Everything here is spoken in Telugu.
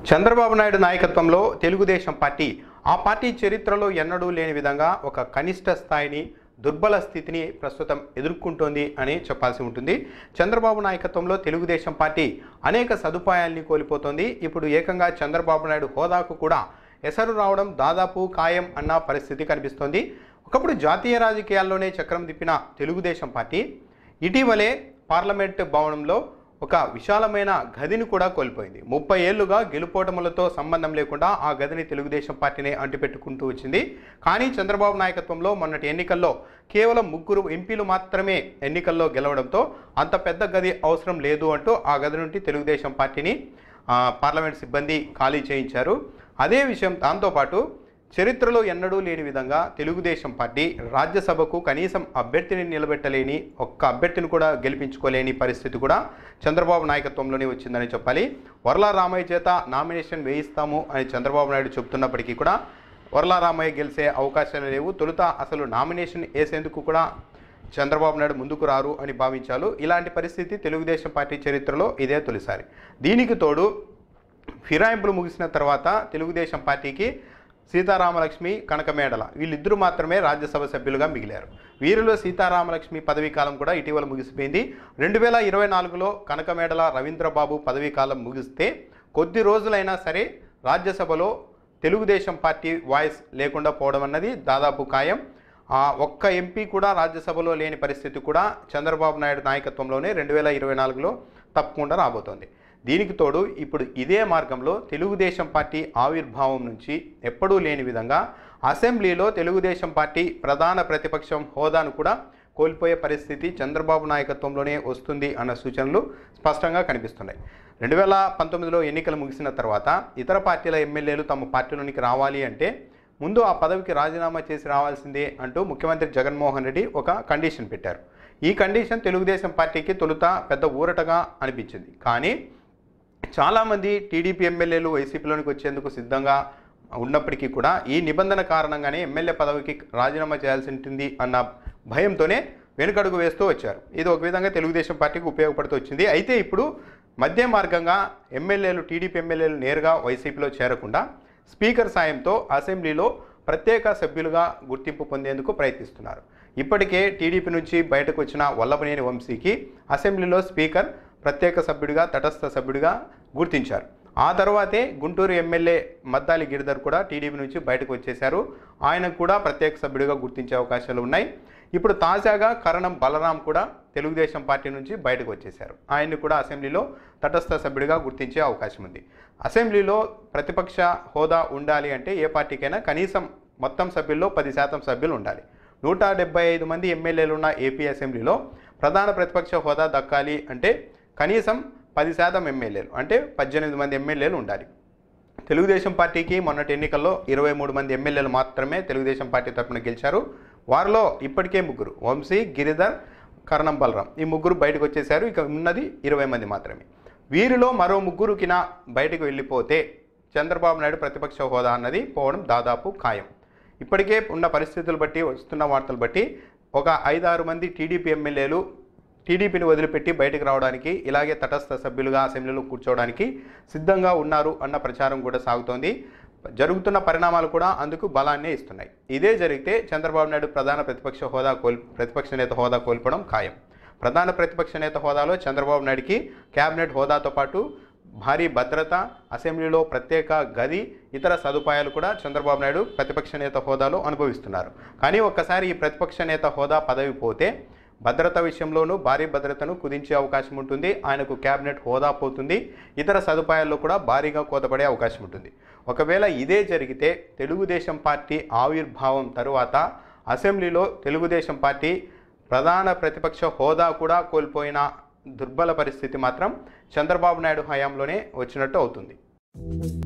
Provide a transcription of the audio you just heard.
చంద్రబాబు నాయుడు నాయకత్వంలో తెలుగుదేశం పార్టీ ఆ పార్టీ చరిత్రలో ఎన్నడూ లేని విధంగా ఒక కనిష్ట స్థాయిని దుర్బల స్థితిని ప్రస్తుతం ఎదుర్కొంటోంది అని చెప్పాల్సి ఉంటుంది చంద్రబాబు నాయకత్వంలో తెలుగుదేశం పార్టీ అనేక సదుపాయాల్ని కోల్పోతోంది ఇప్పుడు ఏకంగా చంద్రబాబు నాయుడు హోదాకు కూడా ఎసరు రావడం దాదాపు ఖాయం అన్న పరిస్థితి కనిపిస్తోంది ఒకప్పుడు జాతీయ రాజకీయాల్లోనే చక్రం తిప్పిన తెలుగుదేశం పార్టీ ఇటీవలే పార్లమెంట్ భవనంలో ఒక విశాలమైన గదిని కూడా కోల్పోయింది ముప్పై ఏళ్లుగా గెలుపోటములతో సంబంధం లేకుండా ఆ గదిని తెలుగుదేశం పార్టీనే అంటిపెట్టుకుంటూ వచ్చింది కానీ చంద్రబాబు నాయకత్వంలో మొన్నటి ఎన్నికల్లో కేవలం ముగ్గురు ఎంపీలు మాత్రమే ఎన్నికల్లో గెలవడంతో అంత పెద్ద గది అవసరం లేదు అంటూ ఆ గది నుండి తెలుగుదేశం పార్టీని ఆ, పార్లమెంట్ సిబ్బంది ఖాళీ చేయించారు అదే విషయం దాంతోపాటు చరిత్రలో ఎన్నడూ లేని విధంగా తెలుగుదేశం పార్టీ రాజ్యసభకు కనీసం అభ్యర్థిని నిలబెట్టలేని ఒక్క అభ్యర్థిని కూడా గెలిపించుకోలేని పరిస్థితి కూడా చంద్రబాబు నాయకత్వంలోనే వచ్చిందని చెప్పాలి వర్లా రామయ్య చేత నామినేషన్ వేయిస్తాము అని చంద్రబాబు నాయుడు చెబుతున్నప్పటికీ కూడా వర్లా రామయ్య గెలిచే అవకాశాలు లేవు తొలుత అసలు నామినేషన్ వేసేందుకు కూడా చంద్రబాబు నాయుడు ముందుకు రారు అని భావించారు ఇలాంటి పరిస్థితి తెలుగుదేశం పార్టీ చరిత్రలో ఇదే తొలిసారి దీనికి తోడు ఫిరాయింపులు ముగిసిన తర్వాత తెలుగుదేశం పార్టీకి సీతారామలక్ష్మి కనకమేడల వీళ్ళిద్దరూ మాత్రమే రాజ్యసభ సభ్యులుగా మిగిలారు వీరిలో సీతారామలక్ష్మి పదవీ కాలం కూడా ఇటీవల ముగిసిపోయింది రెండు వేల ఇరవై నాలుగులో కనకమేడల రవీంద్రబాబు పదవీ కాలం ముగిస్తే కొద్ది రోజులైనా సరే రాజ్యసభలో తెలుగుదేశం పార్టీ వాయిస్ లేకుండా పోవడం అన్నది దాదాపు ఖాయం ఆ ఒక్క ఎంపీ కూడా రాజ్యసభలో లేని పరిస్థితి కూడా చంద్రబాబు నాయుడు నాయకత్వంలోనే రెండు వేల ఇరవై నాలుగులో తప్పకుండా రాబోతోంది దీనికి తోడు ఇప్పుడు ఇదే మార్గంలో తెలుగుదేశం పార్టీ ఆవిర్భావం నుంచి ఎప్పుడూ లేని విధంగా అసెంబ్లీలో తెలుగుదేశం పార్టీ ప్రధాన ప్రతిపక్షం హోదాను కూడా కోల్పోయే పరిస్థితి చంద్రబాబు నాయకత్వంలోనే వస్తుంది అన్న సూచనలు స్పష్టంగా కనిపిస్తున్నాయి రెండు వేల పంతొమ్మిదిలో ఎన్నికలు ముగిసిన తర్వాత ఇతర పార్టీల ఎమ్మెల్యేలు తమ పార్టీలోనికి రావాలి అంటే ముందు ఆ పదవికి రాజీనామా చేసి రావాల్సిందే అంటూ ముఖ్యమంత్రి జగన్మోహన్ రెడ్డి ఒక కండిషన్ పెట్టారు ఈ కండిషన్ తెలుగుదేశం పార్టీకి తొలుత పెద్ద ఊరటగా అనిపించింది కానీ చాలామంది టీడీపీ ఎమ్మెల్యేలు వైసీపీలోనికి వచ్చేందుకు సిద్ధంగా ఉన్నప్పటికీ కూడా ఈ నిబంధన కారణంగానే ఎమ్మెల్యే పదవికి రాజీనామా చేయాల్సి ఉంటుంది అన్న భయంతోనే వెనుకడుగు వేస్తూ వచ్చారు ఇది ఒక విధంగా తెలుగుదేశం పార్టీకి ఉపయోగపడుతూ వచ్చింది అయితే ఇప్పుడు మధ్య మార్గంగా ఎమ్మెల్యేలు టీడీపీ ఎమ్మెల్యేలు నేరుగా వైసీపీలో చేరకుండా స్పీకర్ సాయంతో అసెంబ్లీలో ప్రత్యేక సభ్యులుగా గుర్తింపు పొందేందుకు ప్రయత్నిస్తున్నారు ఇప్పటికే టీడీపీ నుంచి బయటకు వచ్చిన వల్లభనేని వంశీకి అసెంబ్లీలో స్పీకర్ ప్రత్యేక సభ్యుడిగా తటస్థ సభ్యుడిగా గుర్తించారు ఆ తర్వాతే గుంటూరు ఎమ్మెల్యే మద్దాలి గిరిధర్ కూడా టీడీపీ నుంచి బయటకు వచ్చేశారు ఆయనకు కూడా ప్రత్యేక సభ్యుడిగా గుర్తించే అవకాశాలు ఉన్నాయి ఇప్పుడు తాజాగా కరణం బలరాం కూడా తెలుగుదేశం పార్టీ నుంచి బయటకు వచ్చేశారు ఆయన్ని కూడా అసెంబ్లీలో తటస్థ సభ్యుడిగా గుర్తించే అవకాశం ఉంది అసెంబ్లీలో ప్రతిపక్ష హోదా ఉండాలి అంటే ఏ పార్టీకైనా కనీసం మొత్తం సభ్యుల్లో పది శాతం సభ్యులు ఉండాలి నూట డెబ్బై ఐదు మంది ఎమ్మెల్యేలు ఉన్న ఏపీ అసెంబ్లీలో ప్రధాన ప్రతిపక్ష హోదా దక్కాలి అంటే కనీసం పది శాతం ఎమ్మెల్యేలు అంటే పద్దెనిమిది మంది ఎమ్మెల్యేలు ఉండాలి తెలుగుదేశం పార్టీకి మొన్నటి ఎన్నికల్లో ఇరవై మూడు మంది ఎమ్మెల్యేలు మాత్రమే తెలుగుదేశం పార్టీ తరపున గెలిచారు వారిలో ఇప్పటికే ముగ్గురు వంశీ గిరిధర్ కరణం బలరాం ఈ ముగ్గురు బయటకు వచ్చేశారు ఇక ఉన్నది ఇరవై మంది మాత్రమే వీరిలో మరో ముగ్గురుకిన బయటకు వెళ్ళిపోతే చంద్రబాబు నాయుడు ప్రతిపక్ష హోదా అన్నది పోవడం దాదాపు ఖాయం ఇప్పటికే ఉన్న పరిస్థితులు బట్టి వస్తున్న వార్తలు బట్టి ఒక ఐదారు మంది టీడీపీ ఎమ్మెల్యేలు టీడీపీని వదిలిపెట్టి బయటకు రావడానికి ఇలాగే తటస్థ సభ్యులుగా అసెంబ్లీలో కూర్చోవడానికి సిద్ధంగా ఉన్నారు అన్న ప్రచారం కూడా సాగుతోంది జరుగుతున్న పరిణామాలు కూడా అందుకు బలాన్నే ఇస్తున్నాయి ఇదే జరిగితే చంద్రబాబు నాయుడు ప్రధాన ప్రతిపక్ష హోదా కోల్ ప్రతిపక్ష నేత హోదా కోల్పోవడం ఖాయం ప్రధాన ప్రతిపక్ష నేత హోదాలో చంద్రబాబు నాయుడికి కేబినెట్ హోదాతో పాటు భారీ భద్రత అసెంబ్లీలో ప్రత్యేక గది ఇతర సదుపాయాలు కూడా చంద్రబాబు నాయుడు ప్రతిపక్ష నేత హోదాలో అనుభవిస్తున్నారు కానీ ఒక్కసారి ఈ ప్రతిపక్ష నేత హోదా పదవి పోతే భద్రత విషయంలోనూ భారీ భద్రతను కుదించే అవకాశం ఉంటుంది ఆయనకు కేబినెట్ హోదా పోతుంది ఇతర సదుపాయాల్లో కూడా భారీగా కోతపడే అవకాశం ఉంటుంది ఒకవేళ ఇదే జరిగితే తెలుగుదేశం పార్టీ ఆవిర్భావం తరువాత అసెంబ్లీలో తెలుగుదేశం పార్టీ ప్రధాన ప్రతిపక్ష హోదా కూడా కోల్పోయిన దుర్బల పరిస్థితి మాత్రం చంద్రబాబు నాయుడు హయాంలోనే వచ్చినట్టు అవుతుంది